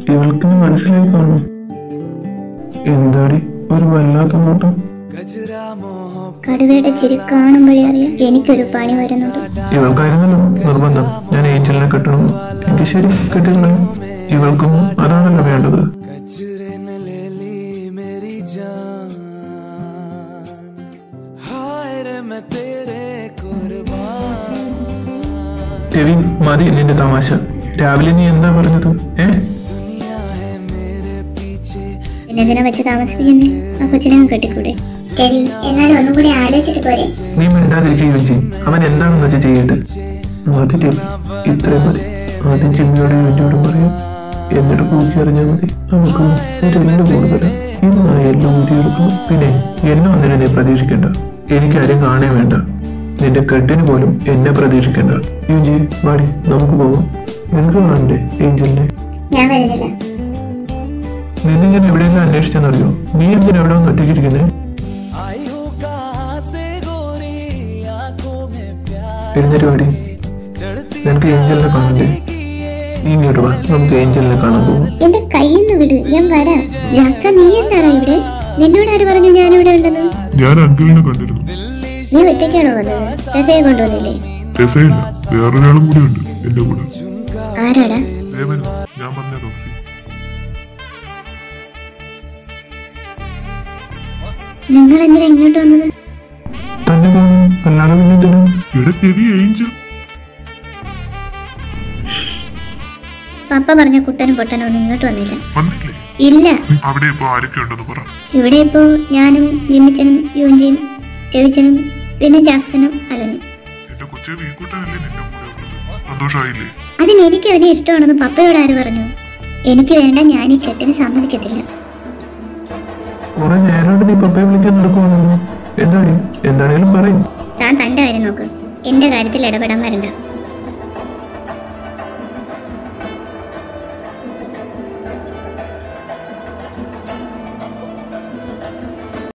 ഇവൾക്ക് നീ മനസ്സിലായി കാണും എന്താടി ഒരു വല്ലാത്ത നോട്ടം കടുവയുടെ ചിരി കാണുമ്പോഴേ അറിയാം എനിക്കൊരു പണി വരുന്നുണ്ട് ഇവൾക്കായിരുന്നല്ലോ നിർബന്ധം ഞാൻ ഏഞ്ചലിനെ കെട്ടണം എനിക്ക് ശരി കെട്ടിക്കളയും ഇവൾക്കും അതാണല്ലോ വേണ്ടത് कचरे न ले ली मेरी जान हाय रे मैं तेरे कुर्बान രവി മതി നിന്റെ തമാശ രാവിലെ നീ എന്താ പറഞ്ഞത് ഏ दुनिया है मेरे पीछे പിന്നെ എന്തിനാ വെച്ച് താമസിപ്പിക്കുന്നേ ആ കൊച്ചിനെ അങ്ങ് കെട്ടിക്കൂടെ രവി എന്നാലും ഒന്നും കൂടി ആലോചിച്ചിട്ട് പോരെ നീ മിണ്ടാതിരിക്കുകയും ചെയ്യും അവൻ എന്താണെന്ന് വെച്ചാൽ ചെയ്യട്ടെ മതി രവി ഇത്രയും മതി ആദ്യം ചിമ്മിയോടും യോജിയോടും പറയാം എന്നിട്ട് കൂക്കി അറിഞ്ഞാൽ മതി നമുക്ക് ഇതിന്റെ കൂടുതൽ ഇന്ന് എല്ലാം ഊതിയെടുക്കണം പിന്നെ എന്നെ ഒന്നിനെ നീ പ്രതീക്ഷിക്കണ്ട എനിക്ക് ആരും കാണേ വേണ്ട നിന്റെ കെട്ടിന് പോലും എന്നെ പ്രതീക്ഷിക്കണ്ട യുജി വാടി നമുക്ക് പോവാം നിനക്ക് കാണണ്ടേ ഏഞ്ചലിനെ ഞാൻ വരുന്നില്ല നിന്നെ ഞാൻ എവിടെയെങ്കിലും അന്വേഷിച്ചെന്നറിയോ നീ എന്തിനാ എവിടെ ഒന്ന് ഒറ്റയ്ക്കിരിക്കുന്നേ आई हो कहाँ से गोरी आंखों में प्यार എഴുന്നേറ്റ് വാടി चढ़ती നിനക്ക് ഏഞ്ചലിനെ കാണണ്ടേ നീ ഇങ്ങോട്ട് വാ നമുക്ക് ഏഞ്ചലിനെ കാണാൻ പോകും എന്റെ കയ്യിന്ന് വിട് ഞാൻ വരാം ജാക്സ നീ എന്താടാ ഇവിടെ നിന്നോട് ആര് പറഞ്ഞു ഞാൻ ഇവിടെ ഉണ്ടെന്ന് ഞാൻ അങ്കിളിനെ കണ്ടിരുന്നു നീ ഒറ്റയ്ക്കാണോ വന്നത് രസയെ കൊണ്ടുവന്നില്ലേ രസയില്ല വേറൊരാളും കൂടി ഉണ്ട് എന്റെ കൂടെ ആരാടാ ദേവൻ ഞാൻ പറഞ്ഞ റോക്സി നിങ്ങൾ എന്തിനാ ഇങ്ങോട്ട് വന്നത് തന്നെ കാണും അല്ലാതെ പിന്നെ എന്തിനാ എടാ രവി ഏഞ്ചൽ പപ്പ പറഞ്ഞ കുട്ടനും പൊട്ടനും ഒന്നും ഇങ്ങോട്ട് വന്നില്ല വന്നില്ലേ ഇല്ല നീ അവിടെ ഇപ്പൊ ആരൊക്കെ ഉണ്ടെന്ന് പറ ഇവിടെ ഇപ്പോ ഞാനും ജിമ്മിച്ചനും യൂഞ്ചിയും രവിച്ചനും പിന്നെ ജാക്സനും അലനും എന്റെ കൊച്ചെ വീക്കൂട്ടനല്ലേ നിന്റെ കൂടെ ഉള്ളത് സന്തോഷമായില്ലേ അതിന് എനിക്ക് അവനെ ഇഷ്ടമാണെന്ന് പപ്പയോട് ആര് പറഞ്ഞു എനിക്ക് വേണ്ട ഞാൻ ഈ കെട്ടിന് സമ്മതിക്കത്തില്ല കുറെ നേരമായിട്ട് നീ പപ്പയെ വിളിക്കാൻ നടക്കുവാണല്ലോ എന്താണ് എന്താണേലും പറയും താൻ തന്റെ കാര്യം നോക്ക് എന്റെ കാര്യത്തിൽ ഇടപെടാൻ വരണ്ട